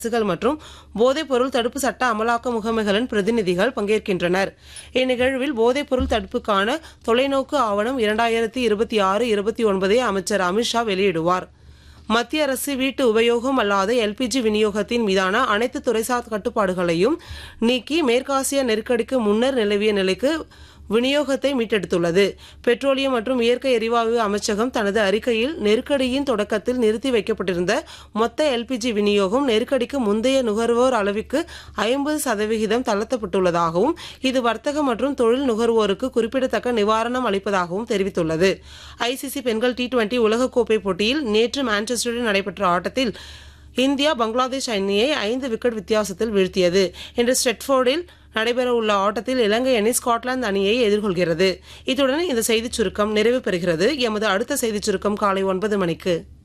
அரசுகள் மற்றும் போதைப்பொருள் தடுப்பு சட்ட அமலாக்க முகமைகளின் பிரதிநிதிகள் பங்கேற்கின்றனர் இந்நிகழ்வில் போதைப்பொருள் தடுப்புக்கான தொலைநோக்கு ஆவணம் இரண்டாயிரத்தி இருபத்தி ஆறு இருபத்தி ஒன்பதை அமைச்சர் அமித்ஷா வெளியிடுவார் மத்திய அரசு வீட்டு உபயோகம் அல்லாத எல்பிஜி விநியோகத்தின் மீதான அனைத்து துறைசார் கட்டுப்பாடுகளையும் நீக்கி மேற்காசிய நெருக்கடிக்கு முன்னர் நிலவிய நிலைக்கு விநியோகத்தை மீட்டெடுத்துள்ளது பெட்ரோலியம் மற்றும் இயற்கை எரிவாயு அமைச்சகம் தனது அறிக்கையில் நெருக்கடியின் தொடக்கத்தில் நிறுத்தி வைக்கப்பட்டிருந்த மொத்த எல்பிஜி விநியோகம் நெருக்கடிக்கு முந்தைய நுகர்வோர் அளவிற்கு ஐம்பது சதவிகிதம் தளர்த்தப்பட்டுள்ளதாகவும் இது வர்த்தக மற்றும் தொழில் நுகர்வோருக்கு குறிப்பிடத்தக்க நிவாரணம் அளிப்பதாகவும் தெரிவித்துள்ளது ஐசிசி பெண்கள் டி டுவெண்டி உலகக்கோப்பை போட்டியில் நேற்று மான்செஸ்டரில் நடைபெற்ற ஆட்டத்தில் இந்தியா பங்களாதேஷ் அணியை ஐந்து விக்கெட் வித்தியாசத்தில் வீழ்த்தியது இன்று ஸ்டெட்ஃபோர்டில் நடைபெறவுள்ள ஆட்டத்தில் இலங்கை அணி ஸ்காட்லாந்து அணியை எதிர்கொள்கிறது இத்துடன் இந்த செய்திச் சுருக்கம் நிறைவு பெறுகிறது எமது அடுத்த செய்திச் சுருக்கம் காலை ஒன்பது மணிக்கு